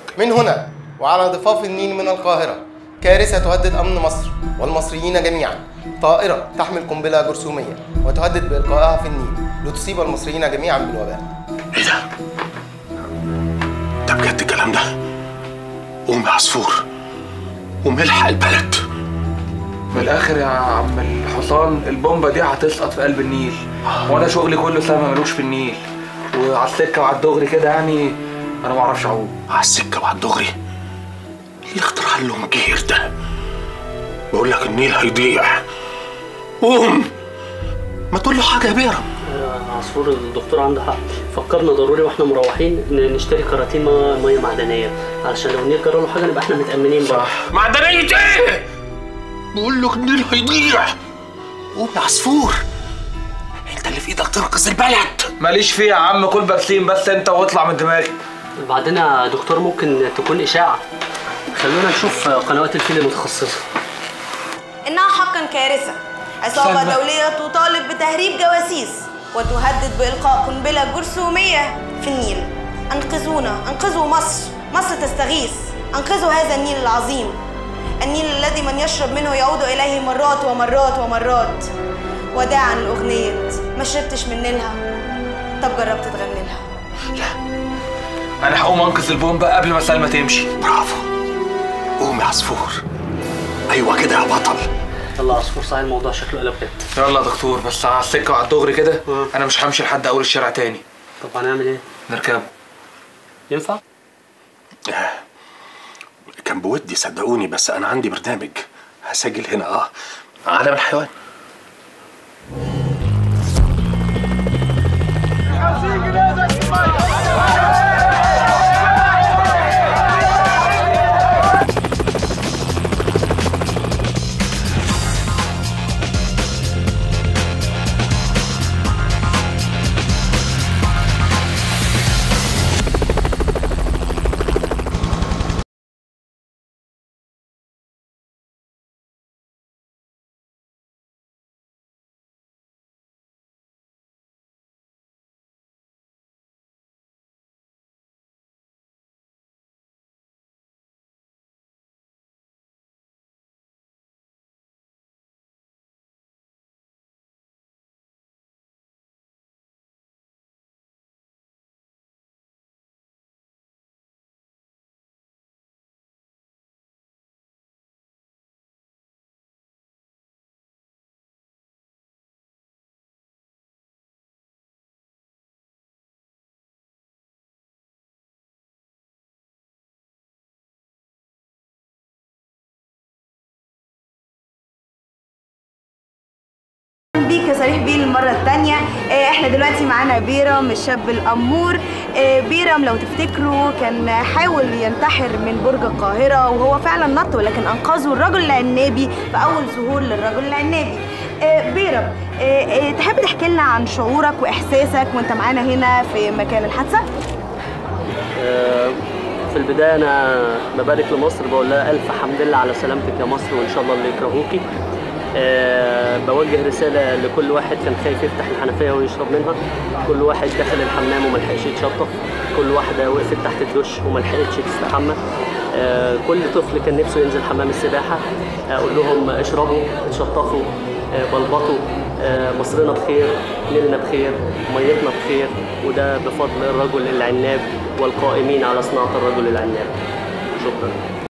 من هنا وعلى ضفاف النيل من القاهرة كارثة تهدد أمن مصر والمصريين جميعا طائرة تحمل قنبلة جرثومية وتهدد بإلقائها في النيل لتصيب المصريين جميعا بالوباء ايه ده؟ ده بجد الكلام ده؟ قوم يا عصفور قوم الحق البلد من الاخر يا عم الحصان البومبه دي هتسقط في قلب النيل وانا شغلي كله سما ملوش في النيل وعلى السكه وعلى الدغري كده يعني انا ما اعرفش اعوم على السكة وعلى الدغري اللي اخترع لهم جير ده بقول لك النيل هيضيع قوم ما تقول له حاجة يا بيرم عصفور الدكتور عنده حق فكرنا ضروري واحنا مروحين ن- نشتري كراتين ميه مية معدنيه علشان لو النيل جرى له حاجه نبقى احنا متامنين بقى معدنية ايه؟ بقول لك النيل هيضيع قوم يا عصفور انت اللي في ايدك تنقذ البلد ماليش فيه يا عم كل برسيم بس انت واطلع من دماغي بعدين يا دكتور ممكن تكون اشاعه خلونا نشوف قنوات الفيل المتخصصه إنها حقا كارثة عصابة سلمى. دولية تطالب بتهريب جواسيس وتهدد بإلقاء قنبلة جرثومية في النيل أنقذونا أنقذوا مصر مصر تستغيث أنقذوا هذا النيل العظيم النيل الذي من يشرب منه يعود إليه مرات ومرات ومرات وداعا لأغنية ما شربتش من نيلها طب جربت تغني لها انا هقوم انقذ البومبه قبل ما سلمى تمشي برافو قوم يا عصفور ايوه كده يا بطل يلا عصفور صحيح الموضوع شكله قلب جد يلا يا دكتور بس على السكه وعلى الدغري كده انا مش همشي لحد اول الشارع تاني طب هنعمل ايه؟ نركبه ينفع؟ كان بودي صدقوني بس انا عندي برنامج هسجل هنا اه عالم الحيوان بيك يا صريح بيه المرة التانية آه، احنا دلوقتي معانا بيرم الشاب الأمور آه، بيرم لو تفتكروا كان حاول ينتحر من برج القاهرة وهو فعلا نط ولكن أنقذه الرجل العنابي في أول ظهور للرجل العنابي آه، بيرم آه، آه، تحب تحكي لنا عن شعورك وإحساسك وانت معانا هنا في مكان الحادثة؟ آه، في البداية أنا ببارك لمصر بقول لها ألف حمد لله على سلامتك يا مصر وإن شاء الله اللي يكرهوكي آه، بوجه رسالة لكل واحد كان خايف يفتح الحنفية ويشرب منها كل واحد دخل الحمام وملحقش يتشطف كل واحدة وقفت تحت الدش وملحقتش تستحمى آه، كل طفل كان نفسه ينزل حمام السباحة أقول لهم اشربوا اتشطفوا آه، بلبطوا آه، مصرنا بخير نيلنا بخير ميتنا بخير وده بفضل الرجل العناب والقائمين على صناعة الرجل العناب شكرا